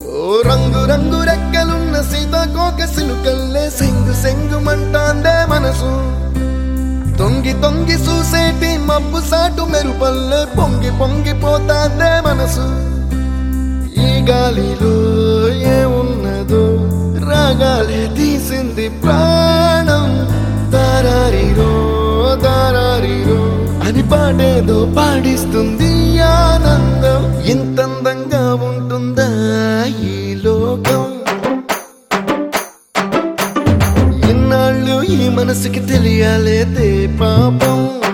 ఓ రంగు రంగు రెక్కలున్న సీతాకోక సిలుకల్లే సెంగు సెంగు మంటాందే మనసు తొంగి తొంగి చూసేటి మబ్బు సాటు మెరుపల్లే పొంగి పొంగి పోతాందే మనసు ఈ గాలిలో ఏమున్నదో రాగాలే తీసింది ప్రాణం దారారిరో దారారిరో అని పాడేదో పాడిస్తుంది ఆనందం ఇంత అందంగా ఉంటుందా ఈ లోకం ఇన్నాళ్ళు ఈ మనసుకి తెలియాలేదే పాపం